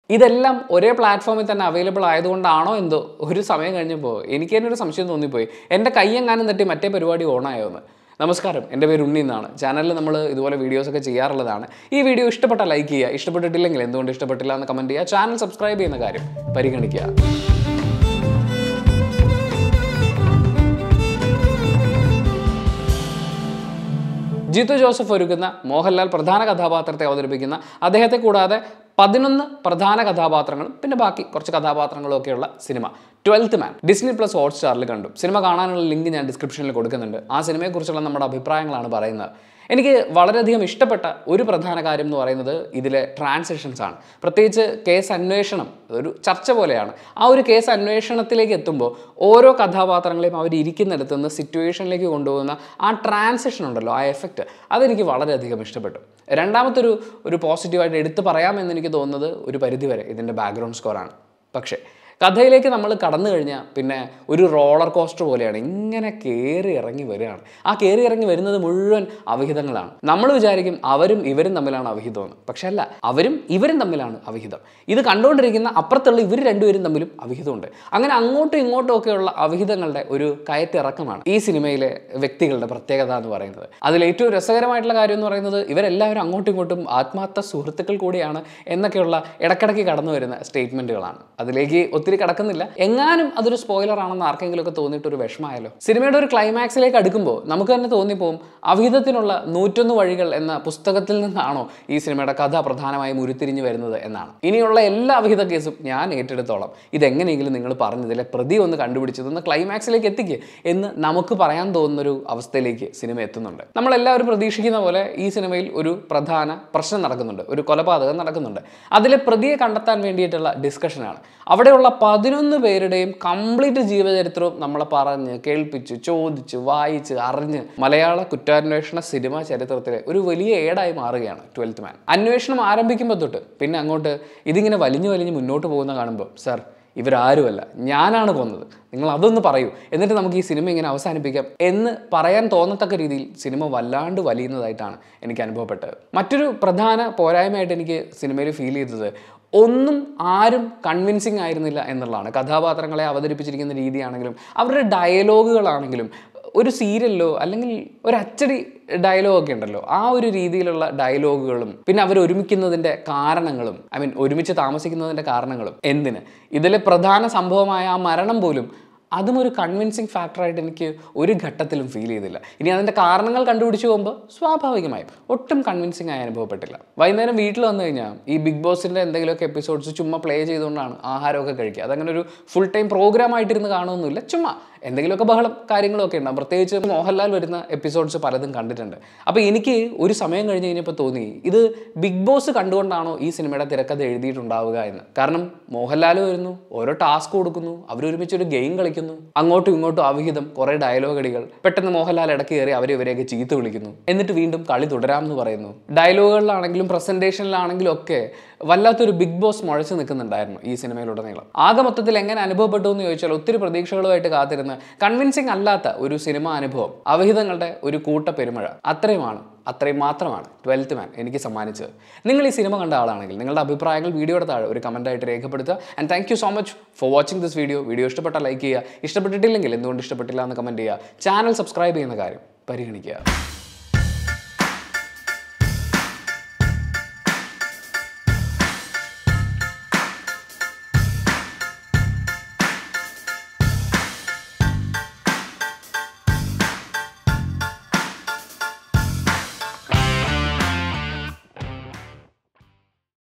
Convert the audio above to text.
ഇതെല്ലാം ഒരേ പ്ലാറ്റ്ഫോമിൽ തന്നെ അവൈലബിൾ ആയതുകൊണ്ടാണോ എന്തോ ഒരു സമയം കഴിഞ്ഞപ്പോൾ എനിക്ക് തന്നെ ഒരു സംശയം തോന്നിപ്പോയി എൻ്റെ കയ്യെങ്ങാനും തട്ടി മറ്റേ പരിപാടി ഓണായോ എന്ന് നമസ്കാരം എൻ്റെ പേര് ഉണ്ണി എന്നാണ് ചാനലിൽ നമ്മൾ ഇതുപോലെ വീഡിയോസൊക്കെ ചെയ്യാറുള്ളതാണ് ഈ വീഡിയോ ഇഷ്ടപ്പെട്ട ലൈക്ക് ചെയ്യുക ഇഷ്ടപ്പെട്ടിട്ടില്ലെങ്കിൽ എന്തുകൊണ്ട് ഇഷ്ടപ്പെട്ടില്ല എന്ന് കമൻറ്റ് ചെയ്യുക ചാനൽ സബ്സ്ക്രൈബ് ചെയ്യുന്ന കാര്യം പരിഗണിക്കുക ജിത്തു ജോസഫ് ഒരുക്കുന്ന മോഹൻലാൽ പ്രധാന കഥാപാത്രത്തെ അവതരിപ്പിക്കുന്ന അദ്ദേഹത്തെ കൂടാതെ പതിനൊന്ന് പ്രധാന കഥാപാത്രങ്ങളും പിന്നെ ബാക്കി കുറച്ച് കഥാപാത്രങ്ങളും ഒക്കെയുള്ള cinema twelfth man Disney plus ഹോട്ട്സ്റ്റാറിൽ കണ്ടു സിനിമ കാണാനുള്ള ലിങ്ക് ഞാൻ ഡിസ്ക്രിപ്ഷനിൽ കൊടുക്കുന്നുണ്ട് ആ സിനിമയെക്കുറിച്ചുള്ള നമ്മുടെ അഭിപ്രായങ്ങളാണ് പറയുന്നത് എനിക്ക് വളരെയധികം ഇഷ്ടപ്പെട്ട ഒരു പ്രധാന കാര്യം എന്ന് പറയുന്നത് ഇതിലെ ട്രാൻസാക്ഷൻസ് ആണ് പ്രത്യേകിച്ച് കേസ് അന്വേഷണം ഒരു ചർച്ച പോലെയാണ് ആ ഒരു കേസ് അന്വേഷണത്തിലേക്ക് എത്തുമ്പോൾ ഓരോ കഥാപാത്രങ്ങളെയും അവർ ഇരിക്കുന്നിടത്ത് നിന്ന് സിറ്റുവേഷനിലേക്ക് കൊണ്ടുപോകുന്ന ആ ട്രാൻസാക്ഷൻ ഉണ്ടല്ലോ ആ എഫക്റ്റ് അതെനിക്ക് വളരെയധികം ഇഷ്ടപ്പെട്ടു രണ്ടാമത്തെ ഒരു ഒരു പോസിറ്റീവായിട്ട് എടുത്തു പറയാമെന്ന് എനിക്ക് തോന്നുന്നത് ഒരു പരിധിവരെ ഇതിൻ്റെ ബാക്ക്ഗ്രൗണ്ട് സ്കോറാണ് പക്ഷേ കഥയിലേക്ക് നമ്മൾ കടന്നു കഴിഞ്ഞാൽ പിന്നെ ഒരു റോളർ കോസ്റ്റർ പോലെയാണ് ഇങ്ങനെ കയറി ഇറങ്ങി വരികയാണ് ആ കയറി ഇറങ്ങി വരുന്നത് മുഴുവൻ അവിഹിതങ്ങളാണ് നമ്മൾ വിചാരിക്കും അവരും ഇവരും തമ്മിലാണ് അവിഹിതം എന്ന് പക്ഷെ അല്ല അവരും ഇവരും തമ്മിലാണ് അവിഹിതം ഇത് കണ്ടുകൊണ്ടിരിക്കുന്ന അപ്പുറത്തുള്ള ഇവർ രണ്ടുപേരും തമ്മിലും അവിഹിതമുണ്ട് അങ്ങനെ അങ്ങോട്ടും ഇങ്ങോട്ടും ഒക്കെയുള്ള അവിഹിതങ്ങളുടെ ഒരു കയറ്റിറക്കമാണ് ഈ സിനിമയിലെ വ്യക്തികളുടെ പ്രത്യേകത എന്ന് പറയുന്നത് അതിൽ ഏറ്റവും രസകരമായിട്ടുള്ള കാര്യം എന്ന് പറയുന്നത് ഇവരെല്ലാവരും അങ്ങോട്ടും ഇങ്ങോട്ടും ആത്മാർത്ഥ സുഹൃത്തുക്കൾ കൂടിയാണ് എന്നൊക്കെയുള്ള ഇടക്കിടയ്ക്ക് കടന്നു വരുന്ന സ്റ്റേറ്റ്മെന്റുകളാണ് അതിലേക്ക് ഒത്തിരി കടക്കുന്നില്ല എങ്ങാനും അതൊരു സ്പോയിലർ ആണെന്ന് ആർക്കെങ്കിലും ഒക്കെ തോന്നിയിട്ട് ഒരു വിഷമമായാലോ സിനിമയുടെ ഒരു ക്ലൈമാക്സിലേക്ക് അടുക്കുമ്പോൾ നമുക്ക് തന്നെ തോന്നിപ്പോവും അവിഹിതത്തിനുള്ള നൂറ്റൊന്ന് വഴികൾ എന്ന പുസ്തകത്തിൽ നിന്നാണോ ഈ സിനിമയുടെ കഥ പ്രധാനമായും ഉരുത്തിരിഞ്ഞു വരുന്നത് എന്നാണ് ഇനിയുള്ള എല്ലാ അവിഹിത കേസും ഞാൻ ഏറ്റെടുത്തോളാം ഇതെങ്ങനെയെങ്കിലും നിങ്ങൾ പറഞ്ഞതിലെ പ്രതി ഒന്ന് കണ്ടുപിടിച്ചതൊന്ന് ക്ലൈമാക്സിലേക്ക് എത്തിക്കുക എന്ന് നമുക്ക് പറയാൻ തോന്നുന്നൊരു അവസ്ഥയിലേക്ക് സിനിമ എത്തുന്നുണ്ട് നമ്മളെല്ലാവരും പ്രതീക്ഷിക്കുന്ന പോലെ ഈ സിനിമയിൽ ഒരു പ്രധാന പ്രശ്നം നടക്കുന്നുണ്ട് ഒരു കൊലപാതകം നടക്കുന്നുണ്ട് അതിലെ പ്രതിയെ കണ്ടെത്താൻ വേണ്ടിയിട്ടുള്ള ഡിസ്കഷനാണ് അവിടെയുള്ള പതിനൊന്ന് പേരുടെയും കംപ്ലീറ്റ് ജീവചരിത്രവും നമ്മളെ പറഞ്ഞ് കേൾപ്പിച്ച് ചോദിച്ച് വായിച്ച് അറിഞ്ഞ് മലയാള കുറ്റാന്വേഷണ സിനിമാ ചരിത്രത്തിലെ ഒരു വലിയ ഏടായി മാറുകയാണ് ട്വൽത്ത് മാൻ അന്വേഷണം ആരംഭിക്കുമ്പോൾ തൊട്ട് പിന്നെ അങ്ങോട്ട് ഇതിങ്ങനെ വലിഞ്ഞു വലിഞ്ഞ് മുന്നോട്ട് പോകുന്ന കാണുമ്പോൾ സാർ ഇവരാരുമല്ല ഞാനാണ് കൊന്നത് നിങ്ങൾ അതൊന്ന് പറയൂ എന്നിട്ട് നമുക്ക് ഈ സിനിമ ഇങ്ങനെ അവസാനിപ്പിക്കാം എന്ന് പറയാൻ തോന്നത്തക്ക രീതിയിൽ സിനിമ വല്ലാണ്ട് വലിയുന്നതായിട്ടാണ് എനിക്ക് അനുഭവപ്പെട്ടത് മറ്റൊരു പ്രധാന പോരായ്മയായിട്ട് എനിക്ക് സിനിമയിൽ ഫീൽ ചെയ്തത് ഒന്നും ആരും കൺവിൻസിങ് ആയിരുന്നില്ല എന്നുള്ളതാണ് കഥാപാത്രങ്ങളെ അവതരിപ്പിച്ചിരിക്കുന്ന രീതിയാണെങ്കിലും അവരുടെ ഡയലോഗുകളാണെങ്കിലും ഒരു സീരിയലിലോ അല്ലെങ്കിൽ ഒരു അച്ചടി ഡയലോഗൊക്കെ ഉണ്ടല്ലോ ആ ഒരു രീതിയിലുള്ള ഡയലോഗുകളും പിന്നെ അവർ ഒരുമിക്കുന്നതിൻ്റെ കാരണങ്ങളും ഐ മീൻ ഒരുമിച്ച് താമസിക്കുന്നതിൻ്റെ കാരണങ്ങളും എന്തിന് ഇതിലെ പ്രധാന സംഭവമായ ആ മരണം പോലും അതും ഒരു കൺവിൻസിങ് ഫാക്ടറായിട്ട് എനിക്ക് ഒരു ഘട്ടത്തിലും ഫീൽ ചെയ്തില്ല ഇനി അതിൻ്റെ കാരണങ്ങൾ കണ്ടുപിടിച്ച് പോകുമ്പോൾ സ്വാഭാവികമായും ഒട്ടും കൺവിൻസിങ് ആയി അനുഭവപ്പെട്ടില്ല വൈകുന്നേരം വീട്ടിൽ വന്നു കഴിഞ്ഞാൽ ഈ ബിഗ് ബോസിൻ്റെ എന്തെങ്കിലുമൊക്കെ എപ്പിസോഡ്സ് ചുമ്മാ പ്ലേ ചെയ്തുകൊണ്ടാണ് ആഹാരമൊക്കെ കഴിക്കുക അതങ്ങനെ ഒരു ഫുൾ ടൈം പ്രോഗ്രാം ആയിട്ടിരുന്ന് കാണുമൊന്നുമില്ല ചുമ്മാ എന്തെങ്കിലുമൊക്കെ ബഹളം കാര്യങ്ങളൊക്കെ ഉണ്ടാകും പ്രത്യേകിച്ച് മോഹൻലാൽ വരുന്ന എപ്പിസോഡ്സ് പലതും കണ്ടിട്ടുണ്ട് അപ്പോൾ എനിക്ക് ഒരു സമയം കഴിഞ്ഞ് കഴിഞ്ഞപ്പോൾ തോന്നി ഇത് ബിഗ് ബോസ് കണ്ടുകൊണ്ടാണോ ഈ സിനിമയുടെ തിരക്കഥ എഴുതിയിട്ടുണ്ടാവുക എന്ന് കാരണം മോഹൻലാൽ വരുന്നു ഓരോ ടാസ്ക് കൊടുക്കുന്നു അവരൊരുമിച്ച് ഒരു ഗെയിം കളിക്കുന്നു അങ്ങോട്ടും ഇങ്ങോട്ടും അവിഹിതം കുറേ ഡയലോഗ് അടികൾ പെട്ടെന്ന് മോഹൻലാൽ ഇടയ്ക്ക് കയറി അവരെ ഇവരെയൊക്കെ ചീത്ത വിളിക്കുന്നു എന്നിട്ട് വീണ്ടും കളി തുടരാമെന്ന് പറയുന്നു ഡയലോഗുകളിലാണെങ്കിലും പ്രസന്റേഷനിലാണെങ്കിലും ഒക്കെ വല്ലാത്തൊരു ബിഗ് ബോസ് മുഴച്ചു നിൽക്കുന്നുണ്ടായിരുന്നു ഈ സിനിമയിലുടനീളം ആകെ മൊത്തത്തിൽ എങ്ങനെ അനുഭവപ്പെട്ടു എന്ന് ചോദിച്ചാൽ ഒത്തിരി പ്രതീക്ഷകളുമായിട്ട് കാത്തിരുന്ന് കൺവിൻസിങ് അല്ലാത്ത ഒരു സിനിമ അനുഭവം അവിഹിതങ്ങളുടെ ഒരു കൂട്ട പെരുമഴ അത്രയുമാണ് അത്രയും മാത്രമാണ് ട്വൽത്ത് മാൻ എനിക്ക് സമ്മാനിച്ചത് നിങ്ങൾ ഈ സിനിമ കണ്ട ആളാണെങ്കിൽ നിങ്ങളുടെ അഭിപ്രായങ്ങൾ വീഡിയോയുടെ താഴെ ഒരു കമൻറ്റായിട്ട് രേഖപ്പെടുത്തുക and thank you so much for watching this video video ഇഷ്ടപ്പെട്ടാൽ ലൈക്ക് ചെയ്യുക ഇഷ്ടപ്പെട്ടിട്ടില്ലെങ്കിൽ എന്തുകൊണ്ട് ഇഷ്ടപ്പെട്ടില്ല എന്ന് കമൻറ്റ് ചെയ്യുക ചാനൽ സബ്സ്ക്രൈബ് ചെയ്യുന്ന കാര്യം പരിഗണിക്കുക